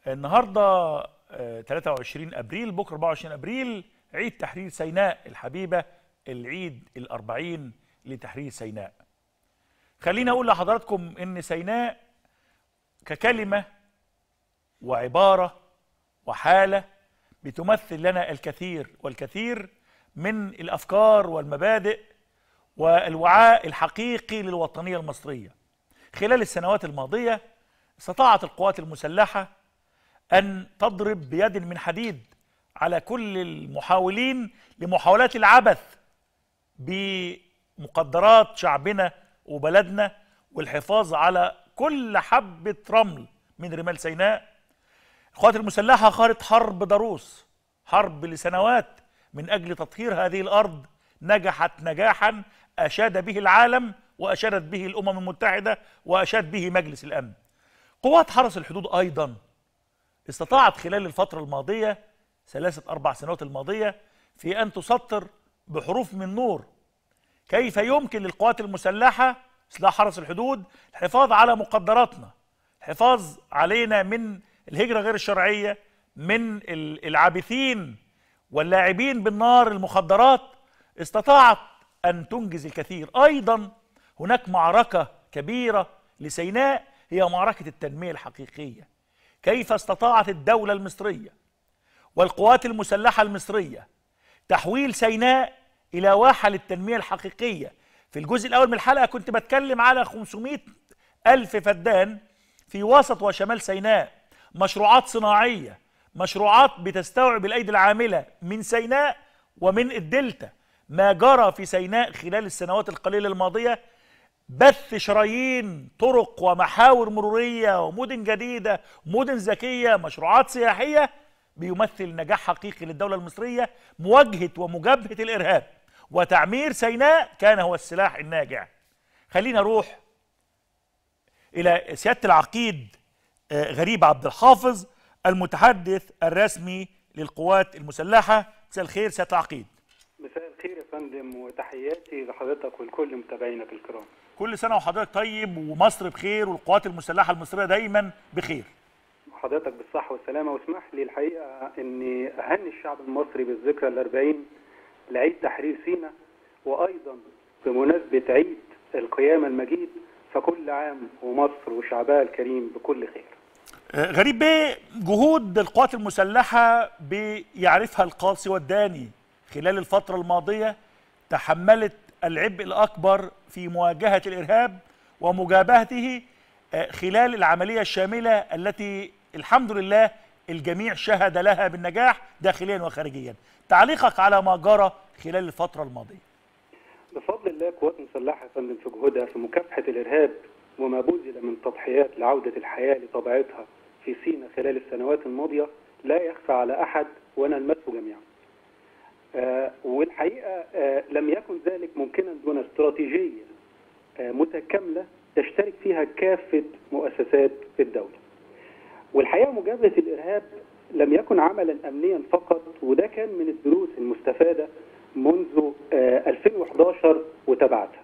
النهارده آه، 23 ابريل بكره 24 ابريل عيد تحرير سيناء الحبيبه العيد الأربعين لتحرير سيناء خليني اقول لحضراتكم ان سيناء ككلمه وعباره وحاله بتمثل لنا الكثير والكثير من الافكار والمبادئ والوعاء الحقيقي للوطنيه المصريه خلال السنوات الماضيه استطاعت القوات المسلحه ان تضرب بيد من حديد على كل المحاولين لمحاولات العبث بمقدرات شعبنا وبلدنا والحفاظ على كل حبه رمل من رمال سيناء القوات المسلحه خاضت حرب ضروس حرب لسنوات من اجل تطهير هذه الارض نجحت نجاحا اشاد به العالم واشادت به الامم المتحده واشاد به مجلس الامن قوات حرس الحدود ايضا استطاعت خلال الفتره الماضيه ثلاثه اربع سنوات الماضيه في ان تسطر بحروف من نور كيف يمكن للقوات المسلحه سلاح حرس الحدود الحفاظ على مقدراتنا الحفاظ علينا من الهجره غير الشرعيه من ال- العابثين واللاعبين بالنار المخدرات استطاعت ان تنجز الكثير ايضا هناك معركه كبيره لسيناء هي معركه التنميه الحقيقيه كيف استطاعت الدوله المصريه والقوات المسلحه المصريه تحويل سيناء الى واحه للتنميه الحقيقيه في الجزء الاول من الحلقه كنت بتكلم على 500 الف فدان في وسط وشمال سيناء مشروعات صناعيه مشروعات بتستوعب الايدي العامله من سيناء ومن الدلتا ما جرى في سيناء خلال السنوات القليله الماضيه بث شرايين طرق ومحاور مروريه ومدن جديده مدن ذكيه مشروعات سياحيه بيمثل نجاح حقيقي للدوله المصريه مواجهه ومجابهه الارهاب وتعمير سيناء كان هو السلاح الناجع خلينا نروح الى سياده العقيد آه، غريب عبد الحافظ المتحدث الرسمي للقوات المسلحه مساء الخير سياده العقيد مساء الخير يا فندم وتحياتي لحضرتك ولكل متابعينك الكرام كل سنه وحضرتك طيب ومصر بخير والقوات المسلحه المصريه دايما بخير حضرتك بالصحة والسلامة واسمح لي الحقيقة أني أهني الشعب المصري بالذكرى الأربعين لعيد تحرير سيناء وأيضا بمناسبة عيد القيامة المجيد فكل عام ومصر وشعبها الكريم بكل خير آه، غريب بيه جهود القوات المسلحة بيعرفها القاصي والداني خلال الفترة الماضية تحملت العبء الأكبر في مواجهة الإرهاب ومجابهته آه، خلال العملية الشاملة التي الحمد لله الجميع شهد لها بالنجاح داخليا وخارجيا تعليقك على ما جرى خلال الفترة الماضية بفضل الله قوات مسلحة يا فندم في جهودها في مكافحة الإرهاب وما بذل من تضحيات لعودة الحياة لطبيعتها في سيناء خلال السنوات الماضية لا يخفى على أحد ونلمسه جميعا. آه والحقيقة آه لم يكن ذلك ممكنا دون استراتيجية آه متكاملة تشترك فيها كافة مؤسسات الدولة. والحقيقة مجابهة الإرهاب لم يكن عملا أمنيا فقط وده كان من الدروس المستفادة منذ آه، 2011 وتبعتها.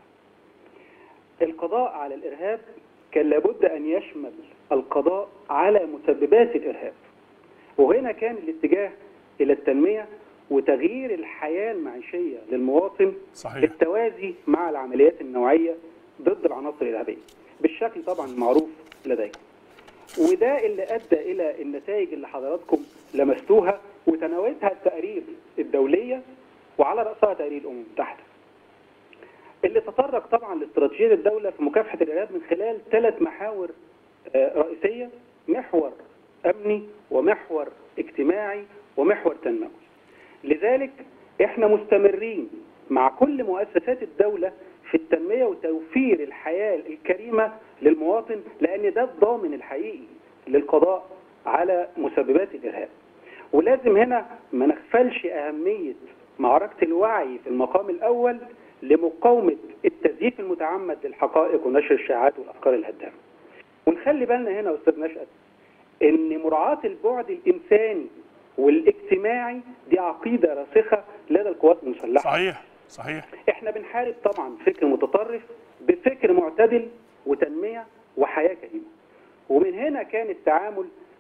القضاء على الإرهاب كان لابد أن يشمل القضاء على مسببات الإرهاب. وهنا كان الاتجاه إلى التنمية وتغيير الحياة المعيشية للمواطن صحيح. بالتوازي مع العمليات النوعية ضد العناصر الإرهابية بالشكل طبعا المعروف لديكم. وده اللي ادى الى النتائج اللي حضراتكم لمستوها وتناولتها التقارير الدوليه وعلى راسها تقارير الامم المتحده. اللي تطرق طبعا لاستراتيجيه الدوله في مكافحه الارهاب من خلال ثلاث محاور آه، رئيسيه محور امني ومحور اجتماعي ومحور تنموي. لذلك احنا مستمرين مع كل مؤسسات الدوله في التنميه وتوفير الحياه الكريمه للمواطن لان ده الضامن الحقيقي للقضاء على مسببات الارهاب. ولازم هنا ما نغفلش اهميه معركه الوعي في المقام الاول لمقاومه التزييف المتعمد للحقائق ونشر الشائعات والافكار الهدامه. ونخلي بالنا هنا يا استاذ نشأت ان مراعاه البعد الانساني والاجتماعي دي عقيده راسخه لدى القوات المسلحه. صحيح صحيح احنا بنحارب طبعا فكر متطرف بفكر معتدل وتنميه وحياه كريمه. ومن هنا كان التعامل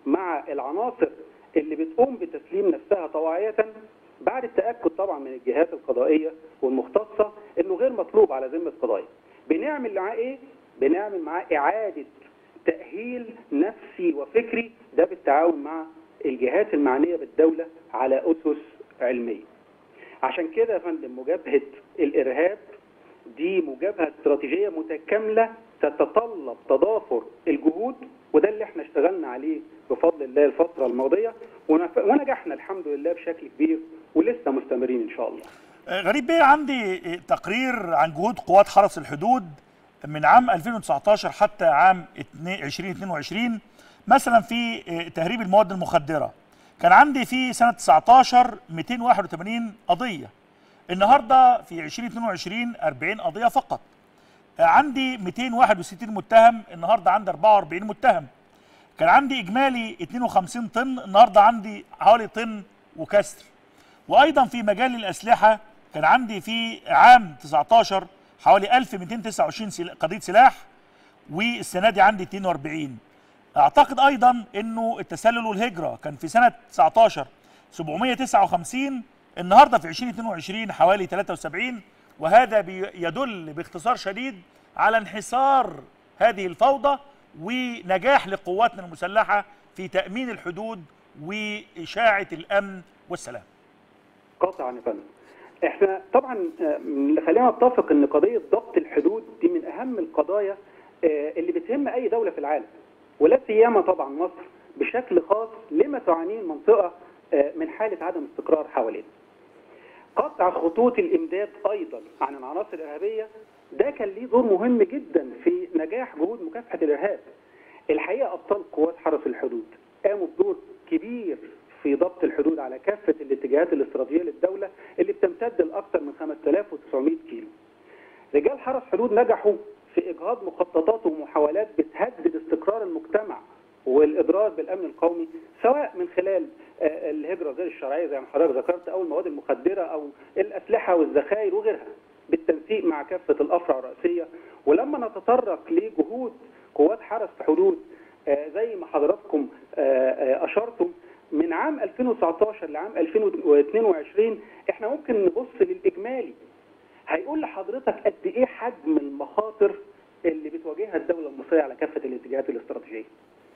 مع العناصر اللي بتقوم بتسليم نفسها طواعية بعد التأكد طبعا من الجهات القضائية والمختصة انه غير مطلوب على ذمة قضايا بنعمل معاه ايه؟ بنعمل معاه إعادة تأهيل نفسي وفكري ده بالتعاون مع الجهات المعنية بالدولة على أسس علمية عشان كده يا فندم مجابهة الإرهاب دي مجابهة استراتيجية متكاملة تتطلب تضافر الجهود وده اللي احنا اشتغلنا عليه بفضل الله الفترة الماضية ونف- ونجحنا الحمد لله بشكل كبير ولسه مستمرين إن شاء الله آه، غريب بيه عندي آه، تقرير عن جهود قوات حرس الحدود من عام 2019 حتى عام 2 2022 مثلا في آه، تهريب المواد المخدره كان عندي في سنه 19 281 قضيه النهارده في 2022 40 قضيه فقط آه، عندي 261 متهم النهارده عندي 44 متهم كان عندي اجمالي 52 طن النهارده عندي حوالي طن وكسر وايضا في مجال الاسلحه كان عندي في عام 19 حوالي 1229 سل- قضيه سلاح والسنه دي عندي 42 اعتقد ايضا انه التسلل والهجره كان في سنه 19 759 النهارده في 2022 حوالي 73 وهذا بي- يدل باختصار شديد على انحسار هذه الفوضى ونجاح لقواتنا المسلحه في تامين الحدود واشاعه الامن والسلام قاطعا يا فندم احنا طبعا آه، اللي خلينا نتفق ان قضيه ضبط الحدود دي من اهم القضايا آه، اللي بتهم اي دوله في العالم ولا سيما طبعا مصر بشكل خاص لما تعانيه المنطقه آه، من حاله عدم استقرار حوالينا. قطع خطوط الامداد ايضا عن العناصر الارهابيه ده كان ليه دور مهم جدا في نجاح جهود مكافحه الارهاب. الحقيقه ابطال قوات حرس الحدود قاموا بدور كبير في ضبط الحدود على كافه الاتجاهات الاستراتيجيه للدوله اللي بتمتد لاكثر من 5900 كيلو. رجال حرس حدود نجحوا في اجهاض مخططات ومحاولات بتهدد استقرار المجتمع والاضرار بالامن القومي سواء من خلال آه، الهجره غير الشرعيه زي ما حضرتك ذكرت او المواد المخدره او الاسلحه والذخائر وغيرها بالتنسيق مع كافه الافرع الرئيسيه ولما نتطرق لجهود قوات حرس حدود آه، زي ما حضراتكم آه، آه، اشرتم من عام 2019 لعام 2022 احنا ممكن نبص للاجمالي هيقول لحضرتك قد ايه حجم المخاطر اللي بتواجهها الدوله المصريه على كافه الاتجاهات الاستراتيجيه.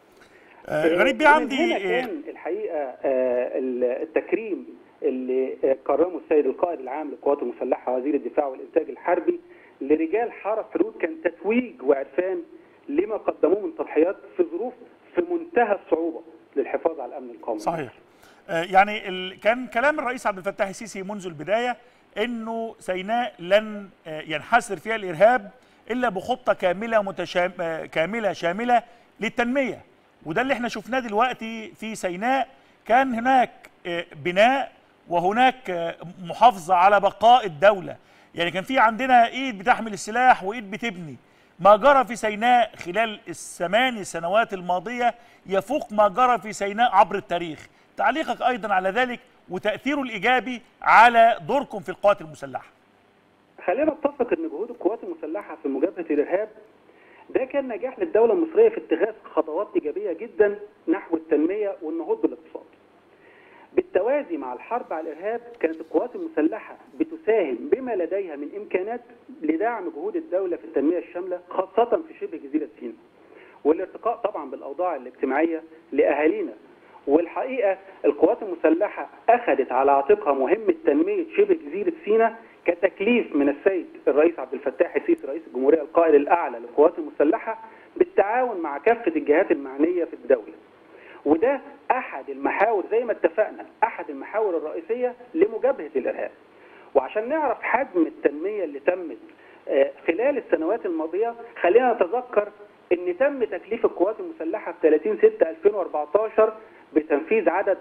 آه، غريب بيه ومن عندي هنا آه، كان الحقيقه آه، التكريم اللي آه، كرمه السيد القائد العام للقوات المسلحه وزير الدفاع والانتاج الحربي لرجال حرس حدود كان تتويج وعرفان لما قدموه من تضحيات في ظروف في منتهى الصعوبه للحفاظ على الامن القومي. صحيح آه، يعني ال... كان كلام الرئيس عبد الفتاح السيسي منذ البدايه انه سيناء لن آه، ينحسر فيها الارهاب الا بخطه كامله متشام... آه، كامله شامله للتنميه وده اللي احنا شفناه دلوقتي في سيناء كان هناك آه، بناء وهناك آه، محافظه على بقاء الدوله يعني كان في عندنا ايد بتحمل السلاح وايد بتبني ما جرى في سيناء خلال الثماني سنوات الماضية يفوق ما جرى في سيناء عبر التاريخ تعليقك أيضا على ذلك وتأثيره الإيجابي على دوركم في القوات المسلحة خلينا نتفق ان جهود القوات المسلحه في مجابهه الارهاب ده كان نجاح للدوله المصريه في اتخاذ خطوات ايجابيه جدا نحو التنميه والنهوض بالاقتصاد. بالتوازي مع الحرب على الارهاب كانت القوات المسلحه بتساهم بما لديها من امكانات لدعم جهود الدوله في التنميه الشامله خاصه في شبه جزيره سيناء. والارتقاء طبعا بالاوضاع الاجتماعيه لاهالينا والحقيقه القوات المسلحه اخذت على عاتقها مهمه تنميه شبه جزيره سيناء كتكليف من السيد الرئيس عبد الفتاح السيسي رئيس الجمهوريه القائد الاعلى للقوات المسلحه بالتعاون مع كافه الجهات المعنيه في الدوله. وده احد المحاور زي ما اتفقنا احد المحاور الرئيسيه لمجابهه الارهاب. وعشان نعرف حجم التنميه اللي تمت آه، خلال السنوات الماضيه خلينا نتذكر ان تم تكليف القوات المسلحه في 30 6 2014 بتنفيذ عدد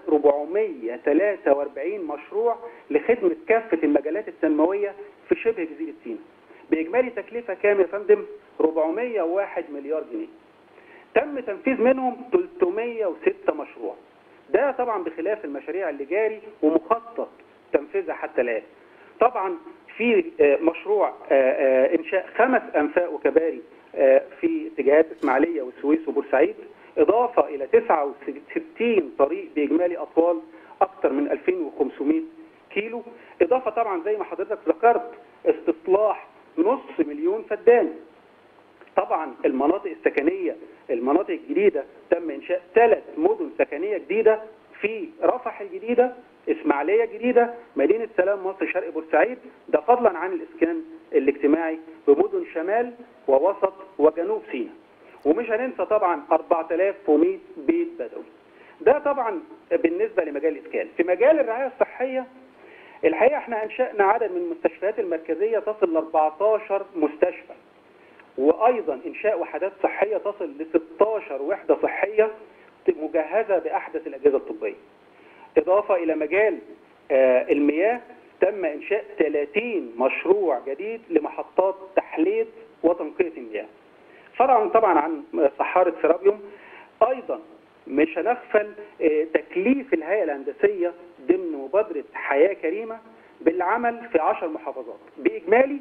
443 مشروع لخدمه كافه المجالات التنمويه في شبه جزيره سيناء. باجمالي تكلفه كام يا فندم؟ 401 مليار جنيه. تم تنفيذ منهم 306 مشروع. ده طبعا بخلاف المشاريع اللي جاري ومخطط تنفيذها حتى الان. طبعا في آه، مشروع آه، آه، انشاء خمس انفاق وكباري آه، في اتجاهات اسماعيليه والسويس وبورسعيد إضافة إلى 69 طريق بإجمالي أطوال أكثر من 2500 كيلو إضافة طبعا زي ما حضرتك ذكرت استصلاح نص مليون فدان طبعا المناطق السكنية المناطق الجديدة تم إنشاء ثلاث مدن سكنية جديدة في رفح الجديدة إسماعيلية الجديدة مدينة سلام مصر شرق بورسعيد ده فضلا عن الإسكان الاجتماعي بمدن شمال ووسط وجنوب سيناء ومش هننسى طبعا 4100 بيت بدوي ده طبعا بالنسبة لمجال الإسكان في مجال الرعاية الصحية الحقيقة احنا أنشأنا عدد من المستشفيات المركزية تصل ل 14 مستشفى وايضا انشاء وحدات صحيه تصل ل 16 وحده صحيه مجهزه باحدث الاجهزه الطبيه. اضافه الى مجال آه، المياه تم انشاء 30 مشروع جديد لمحطات تحليه وتنقيه المياه. فرعا طبعا عن صحاره سيرابيوم ايضا مش هنغفل آه، تكليف الهيئه الهندسيه ضمن مبادره حياه كريمه بالعمل في 10 محافظات باجمالي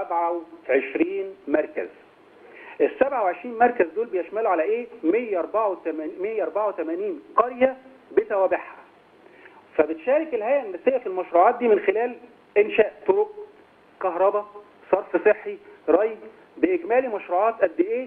27 مركز. ال 27 مركز دول بيشملوا على ايه؟ 184 184 قريه بتوابعها. فبتشارك الهيئه الهندسيه في المشروعات دي من خلال انشاء طرق، كهرباء، صرف صحي، ري باجمالي مشروعات قد ايه؟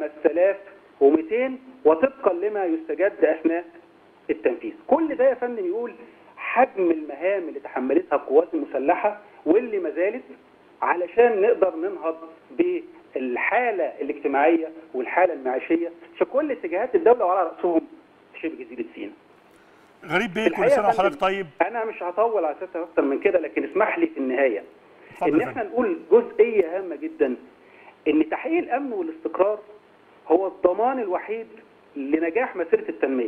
5200 وطبقا لما يستجد اثناء التنفيذ. كل ده يا فندم يقول حجم المهام اللي تحملتها القوات المسلحه واللي ما زالت علشان نقدر ننهض بالحاله الاجتماعيه والحاله المعيشيه في كل اتجاهات الدوله وعلى راسهم شبه جزيره سيناء. غريب بيه كل الحقيقة سنه يا فندم، وحضرتك طيب انا مش هطول على اساس اكتر من كده لكن اسمح لي في النهايه اتفضل ان يا احنا نقول جزئيه هامه جدا ان تحقيق الامن والاستقرار هو الضمان الوحيد لنجاح مسيره التنميه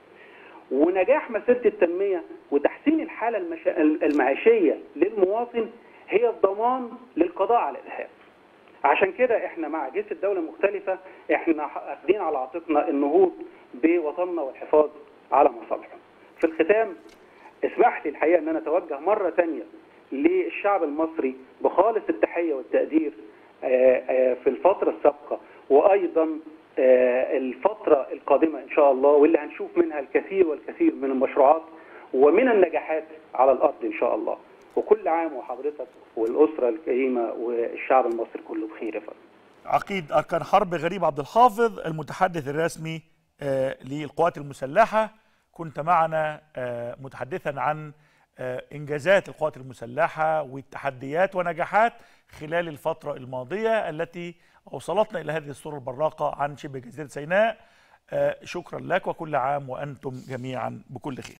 ونجاح مسيره التنميه وتحسين الحاله المشا... المعيشيه للمواطن هي الضمان للقضاء على الارهاب عشان كده احنا مع اجهزه الدوله المختلفه احنا اخذين على عاتقنا النهوض بوطننا والحفاظ على مصالحه في الختام اسمح لي الحقيقه ان انا اتوجه مره ثانيه للشعب المصري بخالص التحيه والتقدير آه، آه، في الفتره السابقه وايضا آه، الفتره القادمه ان شاء الله واللي هنشوف منها الكثير والكثير من المشروعات ومن النجاحات على الارض ان شاء الله وكل عام وحضرتك والاسره الكريمه والشعب المصري كله بخير يا فندم عقيد أركان حرب غريب عبد الحافظ المتحدث الرسمي آه، للقوات المسلحة كنت معنا آه، متحدثا عن آه، إنجازات القوات المسلحة والتحديات ونجاحات خلال الفترة الماضية التي أوصلتنا إلى هذه الصورة البراقة عن شبه جزيرة سيناء آه، شكرا لك وكل عام وأنتم جميعا بكل خير